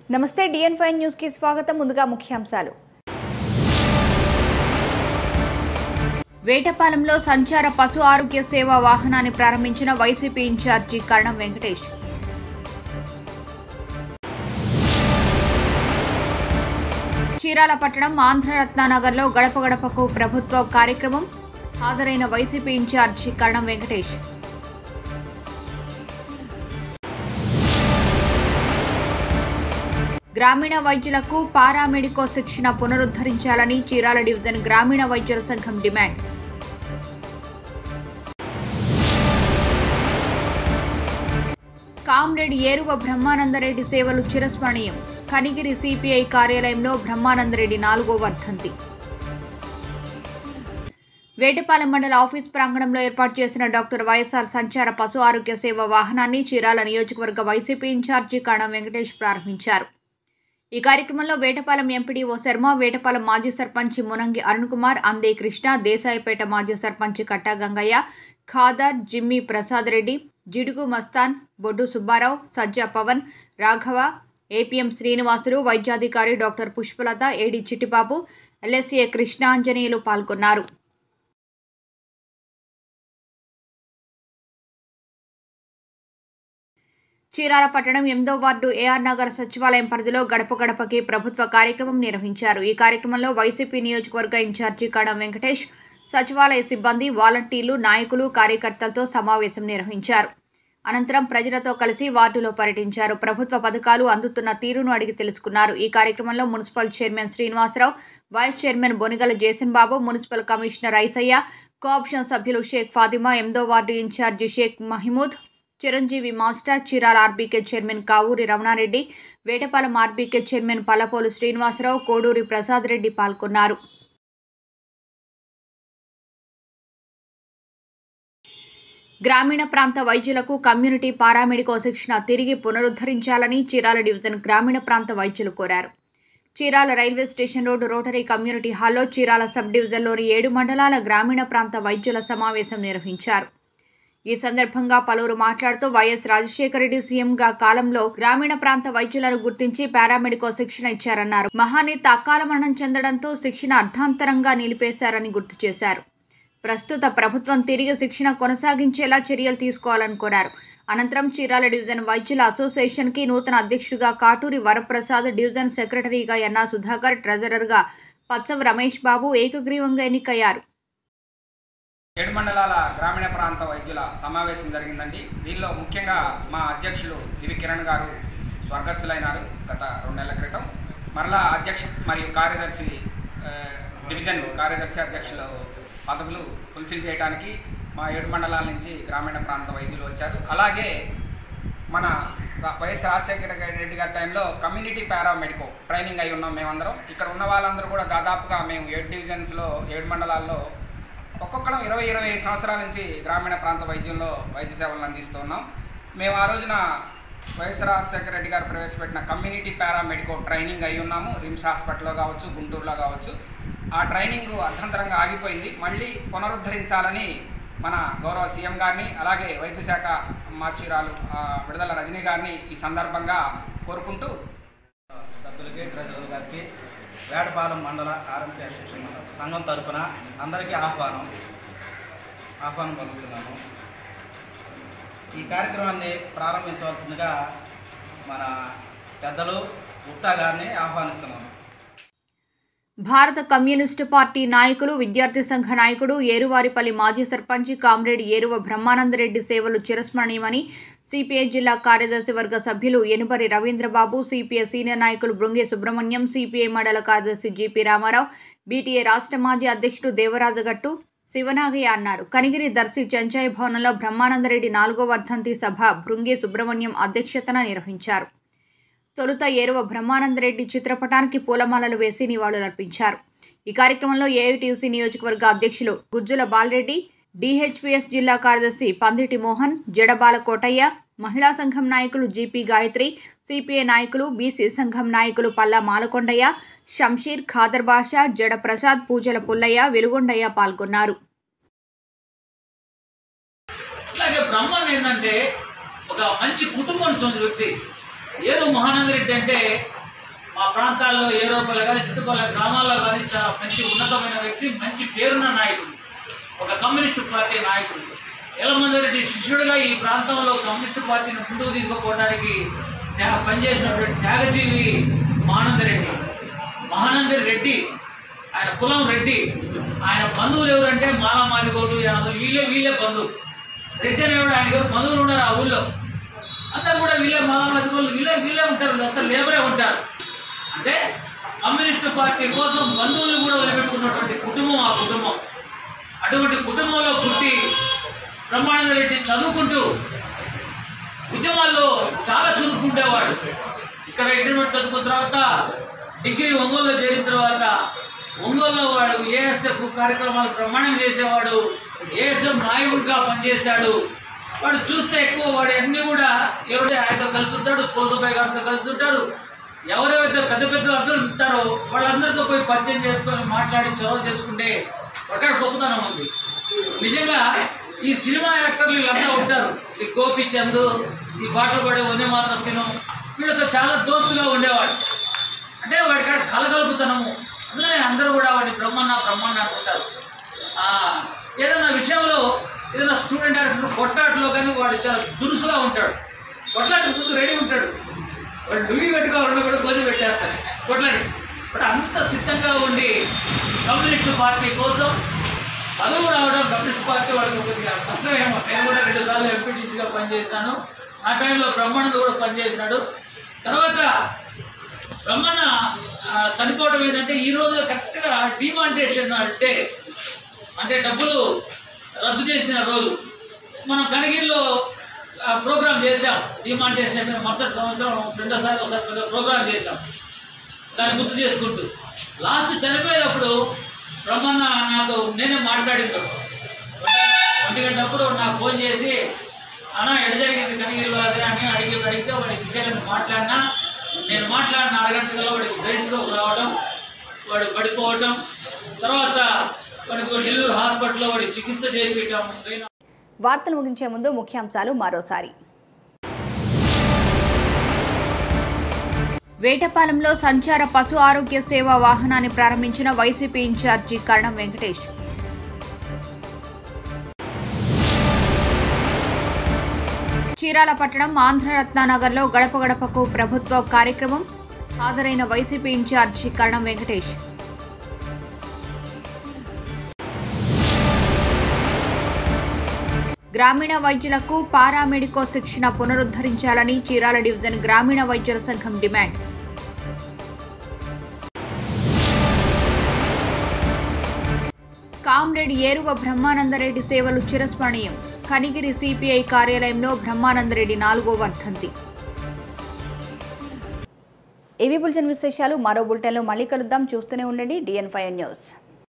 నమస్తే డిఎన్ five news కి స్వాగతం ముందుగా ముఖ్యాంశాలు వేటపాలెంలో సంచార పశు ఆరోగ్య సేవా వాహనాన్ని ప్రారంభించిన వైసీపీ ఇన్ఛార్జి కరణం వెంకటేష్ చీరాల పట్టణం ఆంధ్రరత్నానగర్లో గడప గడపకు ప్రభుత్వ కార్యక్రమం హాజరైన వైసీపీ ఇన్ఛార్జి కరణం వెంకటేష్ గ్రామీణ వైద్యులకు పారామెడికో శిక్షణ పునరుద్ధరించాలని చీరాల డివిజన్ గ్రామీణ వైద్యుల సంఘం డిమాండ్ కామ్రేడ్ ఏరువ బ్రహ్మానందరెడ్డి సేవలు చిరస్మరణీయం కనిగిరి సిపిఐ కార్యాలయంలో బ్రహ్మానందరెడ్డి నాలుగో వర్ధంతి వేటపాలెం మండల ఆఫీస్ ప్రాంగణంలో ఏర్పాటు చేసిన డాక్టర్ వైఎస్ఆర్ సంచార పశు ఆరోగ్య సేవ వాహనాన్ని చీరాల నియోజకవర్గ వైసీపీ ఇన్ఛార్జి కాణం వెంకటేష్ ప్రారంభించారు ఈ కార్యక్రమంలో వేటపాలెం ఎంపీడీఓ శర్మ వేటపాలెం మాజీ సర్పంచ్ మునంగి అరుణ్ కుమార్ అందే కృష్ణ దేశాయిపేట మాజీ సర్పంచ్ కట్టా గంగయ్య ఖాదర్ జిమ్మి ప్రసాద్ రెడ్డి జిడుగు మస్తాన్ బొడ్డు సుబ్బారావు సజ్జా పవన్ రాఘవ ఏపీఎం శ్రీనివాసులు వైద్యాధికారి doctor Pushpalatha AD Chittibabu LSA Krishnanjaneyulu పాల్గొన్నారు చీరాల పట్టణం ఎనిమిదో వార్డు ఏఆర్ నగర్ సచివాలయం పరిధిలో గడప గడపకి ప్రభుత్వ కార్యక్రమం నిర్వహించారు ఈ కార్యక్రమంలో వైసీపీ నియోజకవర్గ ఇన్ఛార్జి కడం వెంకటేష్ సచివాలయ సిబ్బంది వాలంటీర్లు నాయకులు కార్యకర్తలతో సమావేశం నిర్వహించారు అనంతరం ప్రజలతో కలిసి వార్డులో పర్యటించారు ప్రభుత్వ పథకాలు అందుతున్న తీరును అడిగి తెలుసుకున్నారు ఈ కార్యక్రమంలో municipal chairman Srinivasarao vice chairman Bonigala Jason Babu municipal commissioner Aisayya cooption సభ్యులు షేక్ ఫాతిమా ఎనిమిదో ward incharge Sheikh Mahimood Chiranjeevi master Chirala RBK chairman Kavuri Ramanareddy Vetapalem RBK chairman Pallapolu Srinivasarao Koduri Prasad Reddy పాల్గొన్నారు గ్రామీణ ప్రాంత వైద్యులకు కమ్యూనిటీ పారామెడికో శిక్షణ తిరిగి పునరుద్ధరించాలని చీరాల డివిజన్ గ్రామీణ ప్రాంత వైద్యులు కోరారు Chirala railway station road rotary community హాల్లో చీరాల సబ్ డివిజన్లోని ఏడు మండలాల గ్రామీణ ప్రాంత వైద్యుల సమావేశం నిర్వహించారు ఈ సందర్భంగా పలువురు మాట్లాడుతూ వైఎస్ రాజశేఖర రెడ్డి సీఎంగా కాలంలో గ్రామీణ ప్రాంత వైద్యులను గుర్తించి పారామెడికో శిక్షణ ఇచ్చారన్నారు మహానేత అకాల మరణం చెందడంతో శిక్షణ అర్ధాంతరంగా నిలిపేశారని గుర్తు చేశారు ప్రస్తుత ప్రభుత్వం తిరిగి శిక్షణ కొనసాగించేలా చర్యలు తీసుకోవాలని కోరారు అనంతరం చీరాల డివిజన్ వైద్యుల అసోసియేషన్ కి నూతన అధ్యక్షుడిగా కాటూరి వరప్రసాద్ డివిజన్ సెక్రటరీగా ఎన్నా సుధాకర్ ట్రెజరర్గా పచ్చవ రమేష్ బాబు ఏకగ్రీవంగా ఎన్నికయ్యారు ఏడు మండలాల గ్రామీణ ప్రాంత వైద్యుల సమావేశం జరిగిందండి దీనిలో ముఖ్యంగా మా అధ్యక్షులు దివి కిరణ్ గారు స్వర్గస్థులైనారు గత రెండు నెలల క్రితం మరలా అధ్యక్ష మరియు కార్యదర్శి ఆ, డివిజన్ కార్యదర్శి అధ్యక్షుల పదవులు ఫుల్ఫిల్ చేయడానికి మా ఏడు మండలాల నుంచి గ్రామీణ ప్రాంత వైద్యులు వచ్చారు అలాగే మన రా- వైఎస్ రాజశేఖర రెడ్డి గారి టైంలో కమ్యూనిటీ పారామెడికో ట్రైనింగ్ అయి ఉన్నాం మేమందరం ఇక్కడ ఉన్న వాళ్ళందరూ కూడా దాదాపుగా మేము ఏడు డివిజన్స్లో ఏడు మండలాల్లో ఒక్కొక్కరం ఇరవై ఇరవై ఐదు సంవత్సరాల నుంచి గ్రామీణ ప్రాంత వైద్యంలో వైద్య సేవలను అందిస్తున్నాం మేము ఆ రోజున వైఎస్ రాజశేఖర రెడ్డి గారు ప్రవేశపెట్టిన కమ్యూనిటీ పారామెడికో ట్రైనింగ్ అయి ఉన్నాము రిమ్స్ హాస్పిటల్లో కావచ్చు గుంటూరులో కావచ్చు ఆ ట్రైనింగ్ అర్థంతరంగా ఆగిపోయింది మళ్ళీ పునరుద్ధరించాలని మన గౌరవ సీఎం గారిని అలాగే వైద్య శాఖ మార్చిరాలు ఆ, విడుదల రజనీ గారిని ఈ సందర్భంగా కోరుకుంటూ సభ్యులకి ట్రెజరర్ గారికి వేటపాలెం మండల ఆర్ఎంపీ అసోసియేషన్ సంఘం తరపున అందరికీ ఆహ్వానం ఆహ్వానం పలుకుతున్నాను ఈ కార్యక్రమాన్ని ప్రారంభించవలసిందిగా మన పెద్దలు గుప్తా గారిని ఆహ్వానిస్తున్నాను భారత కమ్యూనిస్టు పార్టీ నాయకులు విద్యార్థి సంఘ నాయకుడు ఏరువారిపల్లి మాజీ సర్పంచ్ కామ్రేడ్ ఏరువ బ్రహ్మానందరెడ్డి సేవలు చిరస్మరణీయమని సిపిఐ జిల్లా కార్యదర్శి వర్గ సభ్యులు ఎనుబరి రవీంద్రబాబు సిపిఐ సీనియర్ నాయకులు బృంగే సుబ్రహ్మణ్యం సిపిఐ మండల కార్యదర్శి జిపి రామారావు బీటీఏ రాష్ట్ర మాజీ అధ్యక్షుడు దేవరాజగట్టు శివనాగయ్య అన్నారు కనిగిరి దర్శి చెంచాయి భవనంలో బ్రహ్మానందరెడ్డి నాలుగో వర్ధంతి సభ బృంగే సుబ్రహ్మణ్యం అధ్యక్షతన నిర్వహించారు తొలుత ఏరువ బ్రహ్మానందరెడ్డి చిత్రపటానికి పూలమాలలు వేసి నివాళులర్పించారు ఈ కార్యక్రమంలో ఏఐటీసీ నియోజకవర్గ అధ్యక్షులు గుజ్జుల బాలరెడ్డి డిహెచ్పిఎస్ జిల్లా కార్యదర్శి పందిటి మోహన్ జడబాల కోటయ్య మహిళా సంఘం నాయకులు జీపీ గాయత్రి సిపిఐ నాయకులు బీసీ సంఘం నాయకులు పల్లా మాలకొండయ్య షంషీర్ ఖాదర్ బాషా జడ ప్రసాద్ పూజల పుల్లయ్య వెలుగొండయ్య పాల్గొన్నారు అలాగే బ్రహ్మన్ ఏంటంటే ఒక మంచి కుటుంబంతో వ్యక్తి ఏరు మహానంద రెడ్డి అంటే మా ప్రాంతాల్లో ఏరోపల్లి కానీ చుట్టుపక్కల గ్రామాల్లో కానీ చాలా మంచి ఉన్నతమైన వ్యక్తి మంచి పేరున్న నాయకుడు ఒక కమ్యూనిస్టు పార్టీ నాయకుడు ఎలమందరెడ్డి శిష్యుడిగా ఈ ప్రాంతంలో కమ్యూనిస్టు పార్టీని ముందుకు తీసుకుపోవడానికి త్యా- పనిచేసినటువంటి త్యాగజీవి మహానందరెడ్డి మహానంద రెడ్డి ఆయన కులం రెడ్డి ఆయన బంధువులు ఎవరంటే మాలామాదిగోడు యాదవ్ వీళ్ళే వీళ్ళే బంధువులు రెడ్డి అనేవాడు ఆయనకి ఎవరు బంధువులు ఉన్నారు ఆ ఊళ్ళో అందరు కూడా వీళ్ళే మాలామాదిగోళ్ళు వీళ్ళే వీళ్ళే ఉంటారు అంతా లేబరే ఉంటారు అంటే కమ్యూనిస్టు పార్టీ కోసం బంధువులు కూడా వదిలిపెట్టుకున్నటువంటి కుటుంబం ఆ కుటుంబం అటువంటి కుటుంబంలో పుట్టి బ్రహ్మానంద రెడ్డి చదువుకుంటూ ఉద్యమాల్లో చాలా చురుకుండేవాడు ఇక్కడ ఇంటర్మీడియట్ చదువుకున్న తర్వాత డిగ్రీ ఒంగోలులో చేరిన తర్వాత ఒంగోలులో వాడు ఏఎస్ఎఫ్ కార్యక్రమాలు ప్రమాణం చేసేవాడు ఏఎస్ఎఫ్ నాయకుడిగా పనిచేశాడు వాడు చూస్తే ఎక్కువ వాడు అన్నీ కూడా ఎవరైతే ఆయనతో కలిసి ఉంటాడు కోసబాయ్ గారితో కలిసి ఉంటారు ఎవరెవరైతే పెద్ద పెద్ద అర్థులు ఉంటారో వాళ్ళందరితో పోయి పరిచయం చేసుకొని మాట్లాడి చొరవ చేసుకుంటే ఒకటి గొప్పతనం ఉంది నిజంగా ఈ సినిమా యాక్టర్లు వీళ్ళంతా ఉంటారు ఈ గోపిచంద్ ఈ పాటలు పడే వందే మాత్రం సినిమా వీళ్ళతో చాలా దోస్తుగా ఉండేవాడు అంటే వాడి కాడ కలగలుపుతనము అందుకనే అందరూ కూడా వాడిని బ్రహ్మన్న బ్రహ్మన్న అంటుంటారు ఆ, ఏదైనా విషయంలో ఏదైనా స్టూడెంట్ యాక్టర్ కొట్లాటలో కానీ వాడు చాలా దురుసుగా ఉంటాడు కొట్లాట ముందు రెడీ ఉంటాడు వాడు లుంగి పెట్టుకోవాలని కూడా పోసి పెట్టేస్తాడు కొట్లాడి వాడు అంత సిద్ధంగా ఉండి కమ్యూనిస్ట్ పార్టీ కోసం పదవి రావడం కమ్యూనిస్ట్ పార్టీ వాళ్ళకి కొద్దిగా కష్టమేమో నేను కూడా రెండు సార్లు ఎంపీటీసీగా పనిచేశాను ఆ టైంలో బ్రహ్మానంద కూడా పనిచేసినాడు తర్వాత బ్రహ్మణ ఆ, చనిపోవడం ఏంటంటే ఈ రోజు కరెక్ట్గా డిమాంటేషన్ అంటే అంటే డబ్బులు రద్దు చేసిన రోజు మనం కనగిరిలో ప్రోగ్రామ్ చేశాం డిమాంటేషన్ మీద మొదటి సంవత్సరం రెండోసారి ఒకసారి ప్రోగ్రామ్ చేశాం దాన్ని గుర్తు చేసుకుంటూ లాస్ట్ చనిపోయేటప్పుడు బ్రహ్మన్న నాకు నేనే మాట్లాడింది ఒంటి గంటప్పుడు నాకు ఫోన్ చేసి అన్న ఎడ జరిగింది కనిగిరిలో అదే అని అడిగి అడిగితే వాడి విషయాలను మాట్లాడినా నేను మాట్లాడిన అరగంటలో వాడికి బ్రెయిన్ స్ట్రోక్ రావడం వాడు పడిపోవడం తర్వాత వాడికి నెల్లూరు హాస్పిటల్లో వాడి చికిత్స చేయించడం బ్రెయిన్ వార్తలు ముగించే ముందు ముఖ్యాంశాలు మరోసారి వేటపాలెంలో సంచార పశు ఆరోగ్య సేవా వాహనాన్ని ప్రారంభించిన వైసీపీ ఇన్ఛార్జి కరణం వెంకటేష్ చీరాల పట్టణం ఆంధ్రరత్నానగర్లో గడప గడపకు ప్రభుత్వ కార్యక్రమం హాజరైన వైసీపీ ఇన్ఛార్జి కరణం వెంకటేష్ గ్రామీణ వైద్యులకు పారామెడికో శిక్షణ పునరుద్ధరించాలని చీరాల డివిజన్ గ్రామీణ వైద్యుల సంఘం డిమాండ్ కామ్రేడ్ ఏరువ బ్రహ్మానందరెడ్డి సేవలు చిరస్మరణీయం కనిగిరి సిపిఐ కార్యాలయంలో బ్రహ్మానందరెడ్డి నాలుగో వర్ధంతి ఇవి బులెటిన్ విశేషాలు మరో బులెటిన్లో మళ్ళీ కలుద్దాం చూస్తూనే ఉండండి డిఎన్ ఫైవ్ న్యూస్